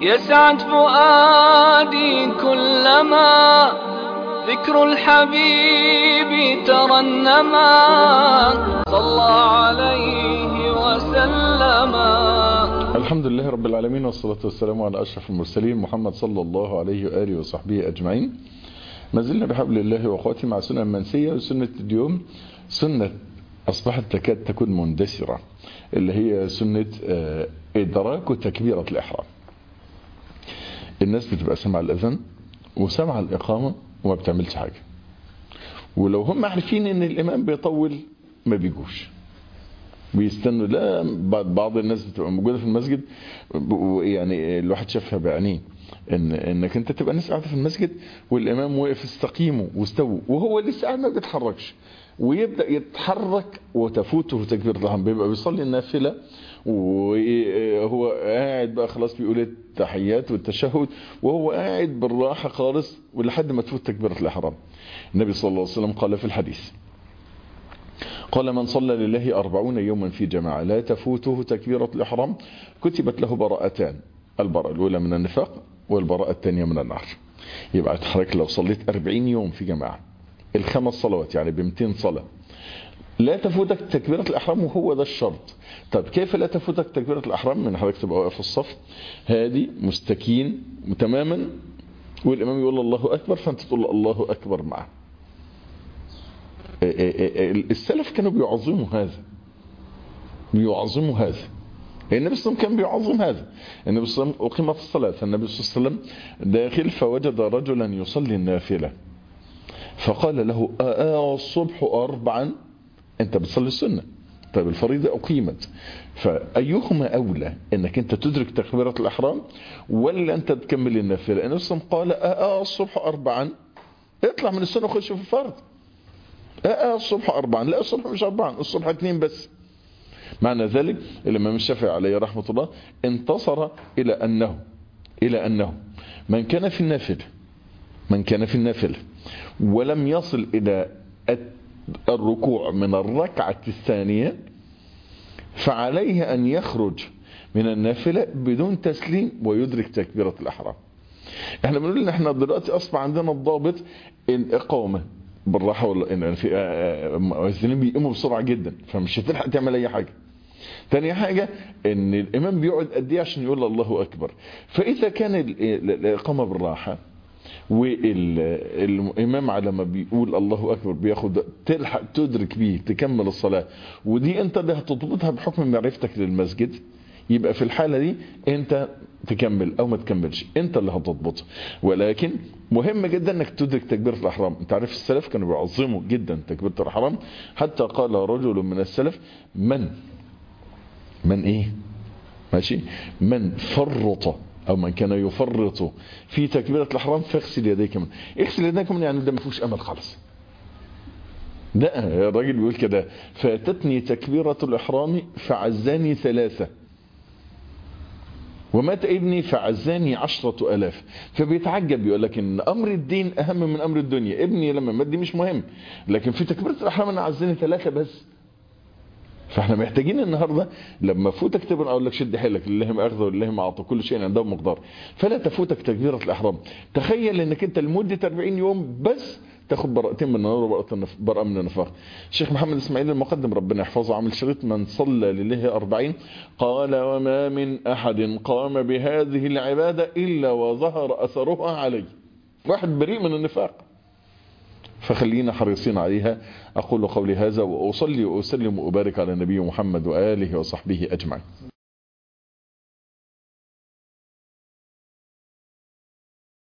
يسعد فؤادي كلما ذكر الحبيب ترنما صلى عليه وسلما الحمد لله رب العالمين والصلاة والسلام على أشرف المرسلين محمد صلى الله عليه وآله وصحبه أجمعين ما زلنا بحبل الله وأخواتي مع سنة منسية وسنة اليوم سنة أصبحت تكاد تكون مندثرة اللي هي سنة إدراك تكبيرة الإحرام الناس بتبقى سمع الأذان وسمع الإقامة وما بتعملش حاجة ولو هم عارفين ان الامام بيطول ما بيجوش بيستنوا لا بعض الناس بتبقى موجوده في المسجد يعني الواحد شافها بعينيه ان انك انت تبقى ناس قاعده في المسجد والامام واقف استقيموا واستووا وهو لسه قاعد ما بيتحركش ويبدا يتحرك وتفوته تكبيره الاحرام بيبقى بيصلي النافله وهو قاعد بقى خلاص بيقول التحيات والتشهد وهو قاعد بالراحه خالص ولحد ما تفوت تكبيره الاحرام النبي صلى الله عليه وسلم قال في الحديث قال من صلى لله أربعون يوما في جماعة لا تفوته تكبيرة الإحرام كتبت له براءتان البراءة الأولى من النفاق والبراءة الثانية من النار يبقى حضرتك لو صليت أربعين يوم في جماعة الخمس صلوات يعني ب 200 صلاة لا تفوتك تكبيرة الإحرام وهو ده الشرط طب كيف لا تفوتك تكبيرة الإحرام من حضرتك تبقى واقف في الصف هادي مستكين تماما والإمام يقول الله أكبر فأنت تقول الله أكبر معه السلف كانوا بيعظموا هذا بيعظموا هذا النبي صلى الله عليه وسلم كان بيعظم هذا النبي صلى الله عليه وسلم أقيمت الصلاة فالنبي صلى الله عليه وسلم داخل فوجد رجلا يصلي النافلة فقال له آه الصبح أربعا أنت بتصلي السنة طيب الفريضة أقيمت فأيهما أولى أنك أنت تدرك تكبيرة الإحرام ولا أنت تكمل النافلة النبي صلى الله عليه وسلم قال آه الصبح أربعا اطلع من السنة وخش في الفرض آه الصبح أربعا لا الصبح مش أربعا الصبح اثنين بس معنى ذلك الإمام الشافعي عليه رحمة الله انتصر إلى أنه إلى أنه من كان في النافلة من كان في النافلة ولم يصل إلى الركوع من الركعة الثانية فعليه أن يخرج من النافلة بدون تسليم ويدرك تكبيرة الأحرام احنا بنقول ان احنا دلوقتي اصبح عندنا الضابط الاقامه بالراحه ولا يعني في مؤذنين بيقوموا بسرعه جدا فمش هتلحق تعمل اي حاجه تاني حاجة ان الامام بيقعد قد ايه عشان يقول الله اكبر فاذا كان الاقامة بالراحة والامام على ما بيقول الله اكبر بياخد تلحق تدرك بيه تكمل الصلاة ودي انت اللي هتضبطها بحكم معرفتك للمسجد يبقى في الحالة دي انت تكمل او ما تكملش انت اللي هتضبطها ولكن مهم جدا انك تدرك تكبيرة الاحرام انت عارف السلف كانوا بيعظموا جدا تكبيرة الاحرام حتى قال رجل من السلف من من ايه ماشي من فرط او من كان يفرط في تكبيرة الاحرام فاغسل يديك من اغسل يديك من يعني ده ما فيهوش امل خالص ده الراجل بيقول كده فاتتني تكبيرة الاحرام فعزاني ثلاثة ومات ابني فعزاني عشرة ألاف فبيتعجب يقول لك إن أمر الدين أهم من أمر الدنيا ابني لما مات دي مش مهم لكن في تكبيرة الأحرام أنا عزاني ثلاثة بس فاحنا محتاجين النهاردة لما فوتك تبقى اقول لك شد حيلك لله ما اخذه ولله ما اعطى كل شيء عنده مقدار فلا تفوتك تكبيرة الاحرام تخيل انك انت لمدة 40 يوم بس تاخد براءتين من النار وبراءة من النفاق الشيخ محمد اسماعيل المقدم ربنا يحفظه عامل شريط من صلى لله أربعين قال وما من أحد قام بهذه العبادة إلا وظهر أثرها عليه واحد بريء من النفاق فخلينا حريصين عليها أقول قولي هذا وأصلي وأسلم وأبارك على النبي محمد وآله وصحبه أجمعين